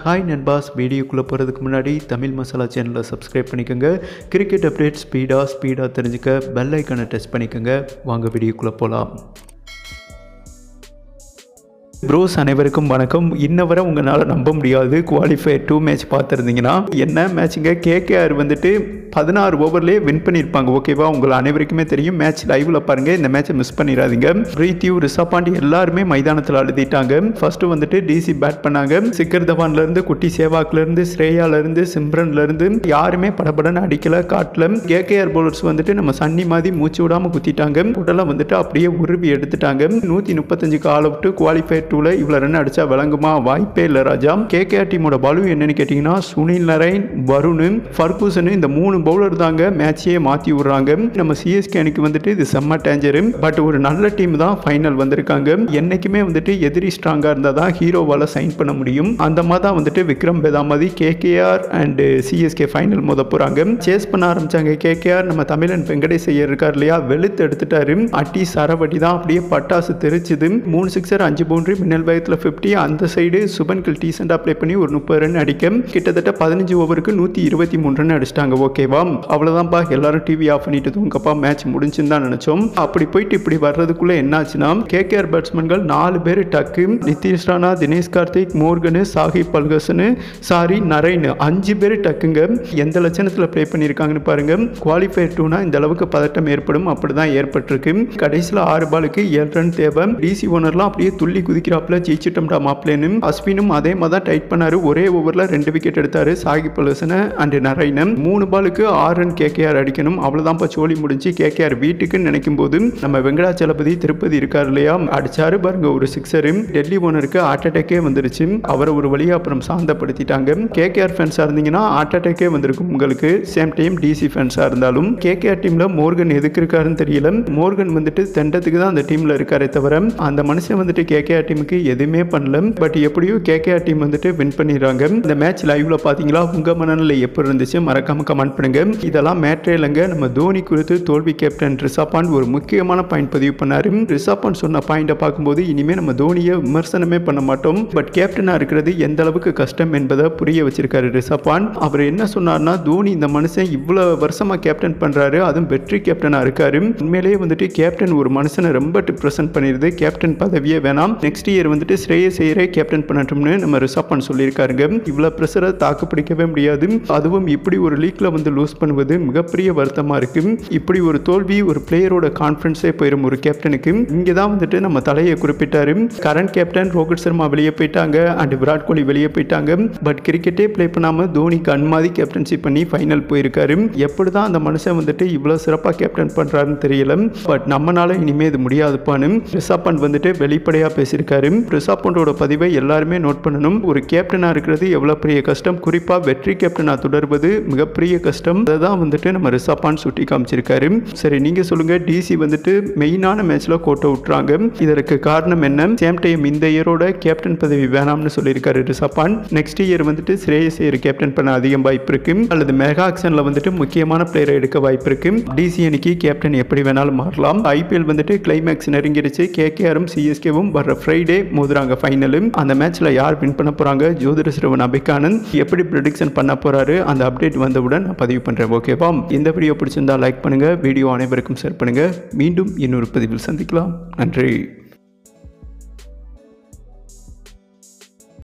hi நண்பாஸ் வீடியோக்குள்ளே போகிறதுக்கு முன்னாடி தமிழ் மசாலா சேனலை சப்ஸ்கிரைப் பண்ணிக்கோங்க கிரிக்கெட் அப்டேட் ஸ்பீடாக ஸ்பீடாக தெரிஞ்சுக்க பெல் ஐக்கனை டச் பண்ணிக்கோங்க வாங்க வீடியோக்குள்ளே போகலாம் ப்ரோஸ் அனைவருக்கும் வணக்கம் இன்ன வரை உங்களால் நம்ப முடியாது குவாலிஃபை டூ மேட்ச் பார்த்துருந்தீங்கன்னா என்ன மேட்சுங்க கேகேஆர் வந்துட்டு பதினாறு ஓவர்லேயே வின் பண்ணியிருப்பாங்க ஓகேவா உங்கள் அனைவருக்குமே தெரியும் மேட்ச் லைவில் பாருங்கள் இந்த மேட்சை மிஸ் பண்ணிடாதீங்க பிரீத்தியூ ரிஷப் பாண்டி எல்லாருமே மைதானத்தில் அழுதிட்டாங்க ஃபர்ஸ்ட் வந்துட்டு டிசி பேட் பண்ணாங்க சிக்கர் தவான்லேருந்து குட்டி சேவாக்லேருந்து ஸ்ரேயாலேருந்து சிம்ரன்லேருந்து யாருமே படபடன்னு அடிக்கல காட்டல கேகேஆர் பவுலர்ஸ் வந்துட்டு நம்ம சன்னி மாதிரி மூச்சு விடாமல் குத்திட்டாங்க உடலை வந்துட்டு அப்படியே உருவி எடுத்துட்டாங்க நூற்றி முப்பத்தஞ்சுக்கு ஆல் அவுட்டு குவாலிஃபை டூவில் இவ்வளோ ரன் அடிச்சா விளங்குமா வாய்ப்பே இல்லை ராஜா கேகேஆர் டீமோட பலு என்னன்னு கேட்டிங்கன்னா சுனில் நரைன் வருண் ஃபர்கூசன் இந்த மூணு பவுலர் தாங்க மேட்சையே மாற்றி விடுறாங்க நம்ம சிஎஸ்கே அணிக்கு வந்துட்டு இது செம்ம டேஞ்சரு பட் ஒரு நல்ல டீம் தான் ஃபைனல் வந்திருக்காங்க என்னைக்குமே வந்துட்டு எதிரி ஸ்ட்ராங்காக இருந்தால் தான் ஹீரோவால் சைன் பண்ண முடியும் அந்த மாதிரி தான் வந்துட்டு விக்ரம் பேதாமதி கேகேஆர் அண்டு சிஎஸ்கே ஃபைனல் மோத போகிறாங்க சேஸ் பண்ண ஆரம்பிச்சாங்க கேகேஆர் நம்ம தமிழன் வெங்கடேஷ் ஐயர் இருக்கார் இல்லையா வெளுத்து எடுத்துட்டாரு அட்டி சரவடி தான் அப்படியே பட்டாசு தெரிச்சுது மூணு சிக்ஸர் அஞ்சு பவுண்டரி மின்னல் வேகத்தில் ஃபிஃப்டி அந்த சைடு சுபன் கில் டீசெண்டாக ப்ளே பண்ணி ஒரு முப்பது ரன் அடிக்க கிட்டத்தட்ட பதினஞ்சு ஓவருக்கு நூற்றி இருபத்தி மூணு ரன் அடிச்சிட்டாங்க ஓகேவா அவ்வளோதான்ப்பா எல்லாரும் டிவி ஆஃப் பண்ணிட்டு தூங்கப்பா மேட்ச் முடிஞ்சுன்னு தான் நினச்சோம் அப்படி போயிட்டு இப்படி வர்றதுக்குள்ளே என்னாச்சுன்னா கேகேஆர் பேட்ஸ்மேன்கள் நாலு பேர் டக்கு நிதிஷ் ராணா தினேஷ் கார்த்திக் மோர்கனு சாஹிப் பல்கசனு சாரி நரைன் அஞ்சு பேர் டக்குங்க எந்த லட்சணத்தில் ப்ளே பண்ணியிருக்காங்கன்னு பாருங்க குவாலிஃபை டூனா இந்த அளவுக்கு பதட்டம் ஏற்படும் அப்படி தான் ஏற்பட்டிருக்கு கடைசியில் ஆறு பாலுக்கு ஏழு ரன் தேவை டிசி ஓனர்லாம் அப்படியே துள்ளி குதிக்கிறாப்புல ஜெயிச்சிட்டோம்டா மாப்ளேன்னு அஸ்வினும் அதே மாதிரி தான் டைட் பண்ணாரு ஒரே ஓவரில் ரெண்டு விக்கெட் எடுத்தாரு சாஹிப் பல்கசனு அண்ட் நரைனன் மூணு பாலுக்கு ஆறு ரன் கேகேஆர் அடிக்கணும் அவ்வளோதான்ப்பா சோழி முடிஞ்சு கேகேஆர் வீட்டுக்குன்னு நினைக்கும் போது நம்ம வெங்கடாச்சலபதி திருப்பதி இருக்கார் இல்லையா அடிச்சாரு பாருங்க ஒரு சிக்ஸரு டெல்லி ஓனருக்கு ஹார்ட் அட்டாக்கே வந்துருச்சு அவரை ஒரு வழியாக அப்புறம் சாந்தப்படுத்திட்டாங்க கேகேஆர் ஃபேன்ஸாக இருந்தீங்கன்னா ஹார்ட் அட்டாக்கே வந்திருக்கும் உங்களுக்கு சேம் டைம் டிசி ஃபேன்ஸாக இருந்தாலும் கேகேஆர் டீமில் மோர்கன் எதுக்கு இருக்காருன்னு தெரியல மோர்கன் வந்துட்டு தெண்டத்துக்கு தான் அந்த டீமில் இருக்காரே தவிர அந்த மனுஷன் வந்துட்டு கேகேஆர் டீமுக்கு எதுவுமே பண்ணல பட் எப்படியோ கேகேஆர் டீம் வந்துட்டு வின் பண்ணிடுறாங்க இந்த மேட்ச் லைவ்ல பார்த்தீங்களா உங்கள் மனநிலை எப்படி இருந்துச்சு மறக்காம கமெண்ட் பண்ணுங்க இதெல்லாம் மேட்ரே இல்லைங்க நம்ம தோனி குறித்து தோல்வி கேப்டன் ரிஷப் பாண்ட் ஒரு முக்கியமான பாயிண்ட் பதிவு பண்ணாரு ரிஷப் பாண்ட் சொன்ன பாயிண்டை பார்க்கும்போது இனிமேல் நம்ம தோனியை விமர்சனமே பண்ண மாட்டோம் பட் கேப்டனாக இருக்கிறது எந்த அளவுக்கு கஷ்டம் என்பதை புரிய வச்சிருக்காரு ரிஷப் பாண்ட் அவர் என்ன சொன்னார்னா தோனி இந்த மனுஷன் இவ்வளோ வருஷமா கேப்டன் பண்ணுறாரு அதுவும் வெற்றி கேப்டனாக இருக்காரு உண்மையிலேயே வந்துட்டு கேப்டன் ஒரு மனுஷனை ரொம்ப ப்ரெசென்ட் பண்ணிடுது கேப்டன் பதவியே வேணாம் நெக்ஸ்ட் இயர் வந்துட்டு ஸ்ரேயஸ் ஐயரே கேப்டன் பண்ணட்டும்னு நம்ம ரிஷப் பாண்ட் சொல்லியிருக்காருங்க இவ்வளோ ப்ரெஷரை தாக்கு பிடிக்கவே முடியாது அதுவும் இப்படி ஒரு லீக்ல வந்து லூஸ் பண்ணுவது மிகப்பெரிய வருத்தமாக இருக்கு இப்படி ஒரு தோல்வி ஒரு பிளேயரோட கான்ஃபிடன்ஸே போயிடும் ஒரு கேப்டனுக்கு இங்கே தான் வந்துட்டு நம்ம தலையை குறிப்பிட்டாரு கரண்ட் கேப்டன் ரோஹித் சர்மா வெளியே போயிட்டாங்க அண்ட் விராட் கோலி வெளியே போயிட்டாங்க பட் கிரிக்கெட்டே ப்ளே பண்ணாமல் தோனி கண்மாதி கேப்டன்ஷிப் பண்ணி ஃபைனல் போயிருக்காரு எப்படி தான் அந்த மனுஷன் வந்துட்டு இவ்வளோ சிறப்பாக கேப்டன் பண்ணுறாருன்னு தெரியல பட் நம்மனால இனிமேல் இது முடியாதுப்பான்னு ரிஷப் பண்ட் வந்துட்டு வெளிப்படையாக பேசியிருக்காரு ரிஷப் பண்டோட பதிவை எல்லாருமே நோட் பண்ணணும் ஒரு கேப்டனாக இருக்கிறது எவ்வளோ பெரிய கஷ்டம் குறிப்பாக வெற்றி கேப்டனாக தொடர்வது மிகப்பெரிய கஷ்டம் அதை தான் வந்துட்டு நம்ம ரிஷப்பான் சுட்டி காமிச்சிருக்காரு சரி நீங்கள் சொல்லுங்கள் டிசி வந்துட்டு மெயினான மேட்ச்சில் கோட்டை விட்டுறாங்க இதற்கு காரணம் என்ன சேம் டைம் இந்த இயரோட கேப்டன் பதவி வேணாம்னு சொல்லியிருக்காரு ரிஷப்பான் நெக்ஸ்ட் இயர் வந்துட்டு ஸ்ரேயஸ் ஐயர் கேப்டன் பண்ண அதிகம் வாய்ப்பு இருக்கு அல்லது மெகா ஆக்ஷனில் வந்துட்டு முக்கியமான பிளேயரை எடுக்க வாய்ப்பு இருக்கு டிசி அணிக்கு கேப்டன் எப்படி வேணாலும் மாறலாம் ஐபிஎல் வந்துட்டு கிளைமேக்ஸ் நெருங்கிடுச்சு கேகேஆரும் சிஎஸ்கேவும் வர்ற ஃப்ரைடே மோதுறாங்க ஃபைனலு அந்த மேட்ச்சில் யார் வின் பண்ண போகிறாங்க ஜோதிட சிறுவன் அபிகானந்த் எப்படி ப்ரிடிக்ஷன் பண்ண போகிறாரு அந்த அப்டேட் வந்தவுடன் நான் பதிவு பண்ணுறேன் ஓகேவா இந்த வீடியோ பிடிச்சிருந்தா லைக் பண்ணுங்கள் வீடியோ அனைவருக்கும் ஷேர் பண்ணுங்கள் மீண்டும் இன்னொரு பதிவில் சந்திக்கலாம் நன்றி